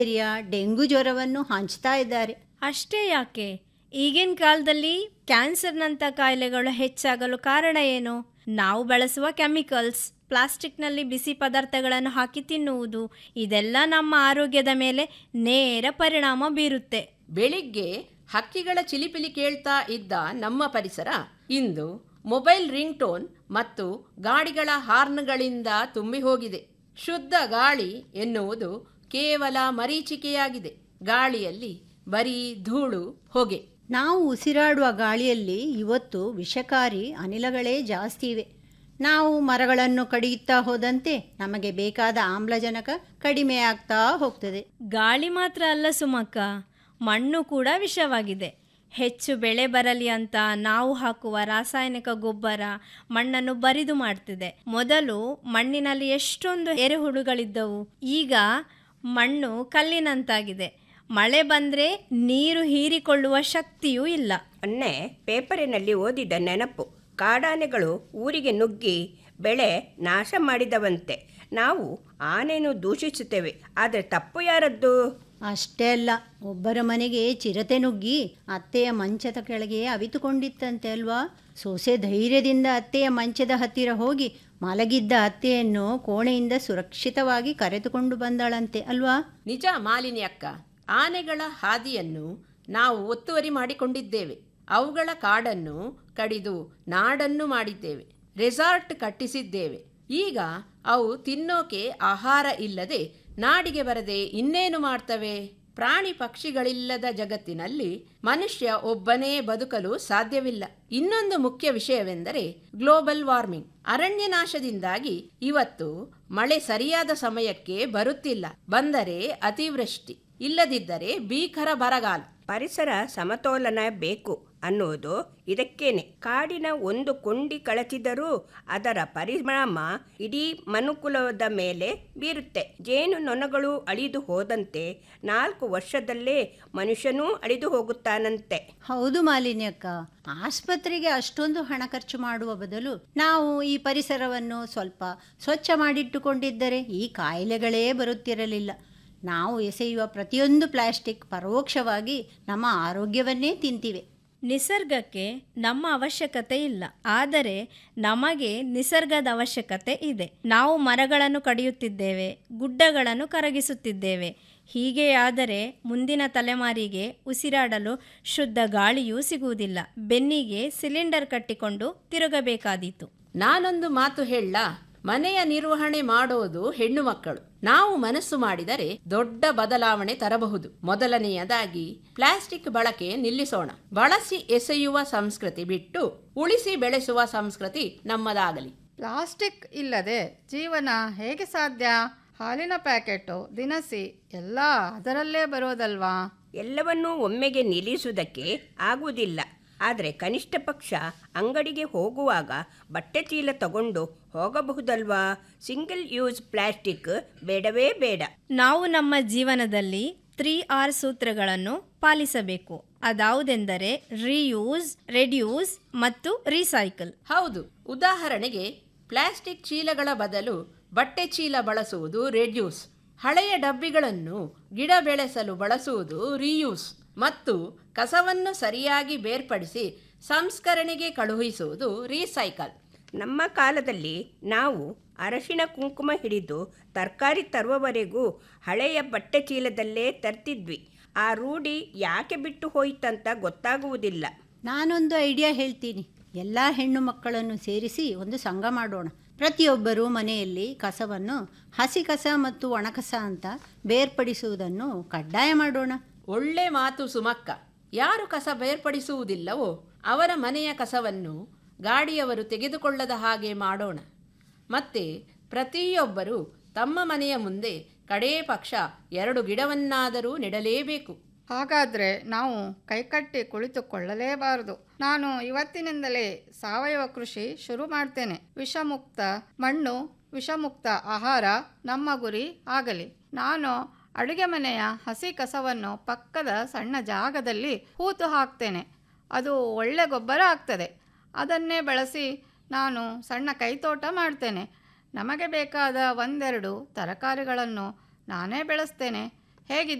malaria dengue ಜ್ವರವನ್ನು ಹಂಚ್ತಾ ಇದ್ದಾರೆ ಅಷ್ಟೇ ಯಾಕೆ ಈಗಿನ ಕಾಲದಲ್ಲಿ ಕ್ಯಾನ್ಸರ್ನಂಥ ಕಾಯಿಲೆಗಳು ಹೆಚ್ಚಾಗಲು ಕಾರಣ ಏನು ನಾವು ಬಳಸುವ ಕೆಮಿಕಲ್ಸ್ ಪ್ಲಾಸ್ಟಿಕ್ನಲ್ಲಿ ಬಿಸಿ ಪದಾರ್ಥಗಳನ್ನು ಹಾಕಿ ತಿನ್ನುವುದು ಇದೆಲ್ಲ ನಮ್ಮ ಆರೋಗ್ಯದ ಮೇಲೆ ನೇರ ಪರಿಣಾಮ ಬೀರುತ್ತೆ ಬೆಳಿಗ್ಗೆ ಹಕ್ಕಿಗಳ ಚಿಲಿಪಿಲಿ ಕೇಳ್ತಾ ಇದ್ದ ನಮ್ಮ ಪರಿಸರ ಇಂದು ಮೊಬೈಲ್ ರಿಂಗ್ ಟೋನ್ ಮತ್ತು ಗಾಡಿಗಳ ಹಾರ್ನ್ಗಳಿಂದ ತುಂಬಿ ಹೋಗಿದೆ ಶುದ್ಧ ಗಾಳಿ ಎನ್ನುವುದು ಕೇವಲ ಮರೀಚಿಕೆಯಾಗಿದೆ ಗಾಳಿಯಲ್ಲಿ ಬರೀ ಧೂಳು ಹೊಗೆ ನಾವು ಉಸಿರಾಡುವ ಗಾಳಿಯಲ್ಲಿ ಇವತ್ತು ವಿಷಕಾರಿ ಅನಿಲಗಳೇ ಜಾಸ್ತಿ ಇವೆ ನಾವು ಮರಗಳನ್ನು ಕಡಿಯುತ್ತಾ ಹೋದಂತೆ ನಮಗೆ ಬೇಕಾದ ಆಮ್ಲಜನಕ ಕಡಿಮೆ ಆಗ್ತಾ ಹೋಗ್ತದೆ ಗಾಳಿ ಮಾತ್ರ ಅಲ್ಲ ಸುಮಕ್ಕ ಮಣ್ಣು ಕೂಡ ವಿಷವಾಗಿದೆ ಹೆಚ್ಚು ಬೆಳೆ ಬರಲಿ ಅಂತ ನಾವು ಹಾಕುವ ರಾಸಾಯನಿಕ ಗೊಬ್ಬರ ಮಣ್ಣನ್ನು ಬರಿದು ಮಾಡ್ತಿದೆ ಮೊದಲು ಮಣ್ಣಿನಲ್ಲಿ ಎಷ್ಟೊಂದು ಎರೆಹುಳುಗಳಿದ್ದವು ಈಗ ಮಣ್ಣು ಕಲ್ಲಿನಂತಾಗಿದೆ ಮಳೆ ಬಂದರೆ ನೀರು ಹೀರಿಕೊಳ್ಳುವ ಶಕ್ತಿಯೂ ಇಲ್ಲ ಮೊನ್ನೆ ಪೇಪರಿನಲ್ಲಿ ಓದಿದ ನೆನಪು ಕಾಡಾನೆಗಳು ಊರಿಗೆ ನುಗ್ಗಿ ಬೆಳೆ ನಾಶ ಮಾಡಿದವಂತೆ ನಾವು ಆನೆಯನ್ನು ದೂಷಿಸುತ್ತೇವೆ ಆದರೆ ತಪ್ಪು ಯಾರದ್ದು ಅಷ್ಟೇ ಅಲ್ಲ ಒಬ್ಬರ ಮನೆಗೆ ಚಿರತೆ ನುಗ್ಗಿ ಅತ್ತೆಯ ಮಂಚದ ಕೆಳಗೆ ಅವಿತುಕೊಂಡಿತ್ತಂತೆ ಅಲ್ವಾ ಸೊಸೆ ಧೈರ್ಯದಿಂದ ಅತ್ತೆಯ ಮಂಚದ ಹತ್ತಿರ ಹೋಗಿ ಮಲಗಿದ್ದ ಅತ್ತೆಯನ್ನು ಕೋಣೆಯಿಂದ ಸುರಕ್ಷಿತವಾಗಿ ಕರೆದುಕೊಂಡು ಬಂದಳಂತೆ ಅಲ್ವಾ ನಿಜ ಮಾಲಿನಿ ಅಕ್ಕ ಆನೆಗಳ ಹಾದಿಯನ್ನು ನಾವು ಒತ್ತುವರಿ ಮಾಡಿಕೊಂಡಿದ್ದೇವೆ ಅವುಗಳ ಕಾಡನ್ನು ಕಡಿದು ನಾಡನ್ನು ಮಾಡಿದ್ದೇವೆ ರೆಸಾರ್ಟ್ ಕಟ್ಟಿಸಿದ್ದೇವೆ ಈಗ ಅವು ತಿನ್ನೋಕೆ ಆಹಾರ ಇಲ್ಲದೆ ನಾಡಿಗೆ ಬರದೆ ಇನ್ನೇನು ಮಾಡ್ತವೆ ಪ್ರಾಣಿ ಪಕ್ಷಿಗಳಿಲ್ಲದ ಜಗತ್ತಿನಲ್ಲಿ ಮನುಷ್ಯ ಒಬ್ಬನೇ ಬದುಕಲು ಸಾಧ್ಯವಿಲ್ಲ ಇನ್ನೊಂದು ಮುಖ್ಯ ವಿಷಯವೆಂದರೆ ಗ್ಲೋಬಲ್ ವಾರ್ಮಿಂಗ್ ಅರಣ್ಯನಾಶದಿಂದಾಗಿ ಇವತ್ತು ಮಳೆ ಸರಿಯಾದ ಸಮಯಕ್ಕೆ ಬರುತ್ತಿಲ್ಲ ಬಂದರೆ ಅತಿವೃಷ್ಟಿ ಇಲ್ಲದಿದ್ದರೆ ಭೀಕರ ಬರಗಾಲ ಪರಿಸರ ಸಮತೋಲನ ಬೇಕು ಅನ್ನೋದು ಇದಕ್ಕೇನೆ ಕಾಡಿನ ಒಂದು ಕೊಂಡಿ ಕಳಚಿದರೂ ಅದರ ಪರಿಣಾಮ ಇಡೀ ಮನುಕುಲದ ಮೇಲೆ ಬೀರುತ್ತೆ ಜೇನು ನೊಣಗಳು ಅಳಿದು ಹೋದಂತೆ ನಾಲ್ಕು ವರ್ಷದಲ್ಲೇ ಮನುಷ್ಯನೂ ಅಳಿದು ಹೋಗುತ್ತಾನಂತೆ ಹೌದು ಮಾಲಿನ್ಯಕ್ಕ ಆಸ್ಪತ್ರೆಗೆ ಅಷ್ಟೊಂದು ಹಣ ಖರ್ಚು ಮಾಡುವ ಬದಲು ನಾವು ಈ ಪರಿಸರವನ್ನು ಸ್ವಲ್ಪ ಸ್ವಚ್ಛ ಮಾಡಿಟ್ಟುಕೊಂಡಿದ್ದರೆ ಈ ಕಾಯಿಲೆಗಳೇ ಬರುತ್ತಿರಲಿಲ್ಲ ನಾವು ಎಸೆಯುವ ಪ್ರತಿಯೊಂದು ಪ್ಲಾಸ್ಟಿಕ್ ಪರೋಕ್ಷವಾಗಿ ನಮ್ಮ ಆರೋಗ್ಯವನ್ನೇ ತಿಂತಿವೆ ನಿಸರ್ಗಕ್ಕೆ ನಮ್ಮ ಅವಶ್ಯಕತೆ ಇಲ್ಲ ಆದರೆ ನಮಗೆ ನಿಸರ್ಗದ ಅವಶ್ಯಕತೆ ಇದೆ ನಾವು ಮರಗಳನ್ನು ಕಡಿಯುತ್ತಿದ್ದೇವೆ ಗುಡ್ಡಗಳನ್ನು ಕರಗಿಸುತ್ತಿದ್ದೇವೆ ಹೀಗೆ ಆದರೆ ಮುಂದಿನ ತಲೆಮಾರಿಗೆ ಉಸಿರಾಡಲು ಶುದ್ಧ ಗಾಳಿಯೂ ಸಿಗುವುದಿಲ್ಲ ಬೆನ್ನಿಗೆ ಸಿಲಿಂಡರ್ ಕಟ್ಟಿಕೊಂಡು ತಿರುಗಬೇಕಾದೀತು ನಾನೊಂದು ಮಾತು ಹೇಳ ಮನೆಯ ನಿರ್ವಹಣೆ ಮಾಡೋದು ಹೆಣ್ಣು ಮಕ್ಕಳು ನಾವು ಮನಸ್ಸು ಮಾಡಿದರೆ ದೊಡ್ಡ ಬದಲಾವಣೆ ತರಬಹುದು ಮೊದಲನೆಯದಾಗಿ ಪ್ಲಾಸ್ಟಿಕ್ ಬಳಕೆ ನಿಲ್ಲಿಸೋಣ ಬಳಸಿ ಎಸೆಯುವ ಸಂಸ್ಕೃತಿ ಬಿಟ್ಟು ಉಳಿಸಿ ಬೆಳೆಸುವ ಸಂಸ್ಕೃತಿ ನಮ್ಮದಾಗಲಿ ಪ್ಲಾಸ್ಟಿಕ್ ಇಲ್ಲದೆ ಜೀವನ ಹೇಗೆ ಸಾಧ್ಯ ಹಾಲಿನ ಪ್ಯಾಕೆಟು ದಿನಸಿ ಎಲ್ಲ ಅದರಲ್ಲೇ ಬರೋದಲ್ವಾ ಎಲ್ಲವನ್ನೂ ಒಮ್ಮೆಗೆ ನಿಲ್ಲಿಸುವುದಕ್ಕೆ ಆಗುವುದಿಲ್ಲ ಆದರೆ ಕನಿಷ್ಠ ಪಕ್ಷ ಅಂಗಡಿಗೆ ಹೋಗುವಾಗ ಬಟ್ಟೆ ಚೀಲ ತಗೊಂಡು ಹೋಗಬಹುದಲ್ವಾ ಸಿಂಗಲ್ ಯೂಸ್ ಪ್ಲಾಸ್ಟಿಕ್ ಬೇಡವೇ ಬೇಡ ನಾವು ನಮ್ಮ ಜೀವನದಲ್ಲಿ ತ್ರೀ ಆರ್ ಸೂತ್ರಗಳನ್ನು ಪಾಲಿಸಬೇಕು ಅದಾವುದೆಂದರೆ ರೀಯೂಸ್ ರೆಡ್ಯೂಸ್ ಮತ್ತು ರೀಸೈಕಲ್ ಹೌದು ಉದಾಹರಣೆಗೆ ಪ್ಲಾಸ್ಟಿಕ್ ಚೀಲಗಳ ಬದಲು ಬಟ್ಟೆ ಚೀಲ ಬಳಸುವುದು ರೆಡ್ಯೂಸ್ ಹಳೆಯ ಡಬ್ಬಿಗಳನ್ನು ಗಿಡ ಬೆಳೆಸಲು ಬಳಸುವುದು ರೀಯೂಸ್ ಮತ್ತು ಕಸವನ್ನು ಸರಿಯಾಗಿ ಬೇರ್ಪಡಿಸಿ ಸಂಸ್ಕರಣೆಗೆ ಕಳುಹಿಸುವುದು ರೀಸೈಕಲ್ ನಮ್ಮ ಕಾಲದಲ್ಲಿ ನಾವು ಅರಶಿನ ಕುಂಕುಮ ಹಿಡಿದು ತರಕಾರಿ ತರುವವರೆಗೂ ಹಳೆಯ ಬಟ್ಟೆ ಚೀಲದಲ್ಲೇ ತರ್ತಿದ್ವಿ ಆ ರೂಢಿ ಯಾಕೆ ಬಿಟ್ಟು ಹೋಯ್ತಂತ ಗೊತ್ತಾಗುವುದಿಲ್ಲ ನಾನೊಂದು ಐಡಿಯಾ ಹೇಳ್ತೀನಿ ಎಲ್ಲ ಹೆಣ್ಣು ಮಕ್ಕಳನ್ನು ಸೇರಿಸಿ ಒಂದು ಸಂಘ ಮಾಡೋಣ ಪ್ರತಿಯೊಬ್ಬರೂ ಮನೆಯಲ್ಲಿ ಕಸವನ್ನು ಹಸಿ ಕಸ ಮತ್ತು ಒಣಕಸ ಅಂತ ಬೇರ್ಪಡಿಸುವುದನ್ನು ಕಡ್ಡಾಯ ಮಾಡೋಣ ಒಳ್ಳೆ ಮಾತು ಸುಮಕ್ಕ ಯಾರು ಕಸ ಬೇರ್ಪಡಿಸುವುದಿಲ್ಲವೋ ಅವರ ಮನೆಯ ಕಸವನ್ನು ಗಾಡಿಯವರು ತೆಗೆದುಕೊಳ್ಳದ ಹಾಗೆ ಮಾಡೋಣ ಮತ್ತೆ ಪ್ರತಿಯೊಬ್ಬರೂ ತಮ್ಮ ಮನೆಯ ಮುಂದೆ ಕಡೇ ಪಕ್ಷ ಎರಡು ಗಿಡವನ್ನಾದರೂ ನೆಡಲೇಬೇಕು ಹಾಗಾದರೆ ನಾವು ಕೈಕಟ್ಟಿ ಕುಳಿತುಕೊಳ್ಳಲೇಬಾರದು ನಾನು ಇವತ್ತಿನಿಂದಲೇ ಸಾವಯವ ಕೃಷಿ ಶುರು ಮಾಡ್ತೇನೆ ವಿಷಮುಕ್ತ ಮಣ್ಣು ವಿಷಮುಕ್ತ ಆಹಾರ ನಮ್ಮ ಗುರಿ ಆಗಲಿ ನಾನು ಅಡುಗೆ ಮನೆಯ ಹಸಿ ಕಸವನ್ನು ಪಕ್ಕದ ಸಣ್ಣ ಜಾಗದಲ್ಲಿ ಹೂತು ಹಾಕ್ತೇನೆ ಅದು ಒಳ್ಳೆ ಗೊಬ್ಬರ ಆಗ್ತದೆ ಅದನ್ನೇ ಬಳಸಿ ನಾನು ಸಣ್ಣ ಕೈತೋಟ ಮಾಡ್ತೇನೆ ನಮಗೆ ಬೇಕಾದ ಒಂದೆರಡು ತರಕಾರಿಗಳನ್ನು ನಾನೇ ಬೆಳೆಸ್ತೇನೆ ಹೇಗಿದ್ದೀರಾ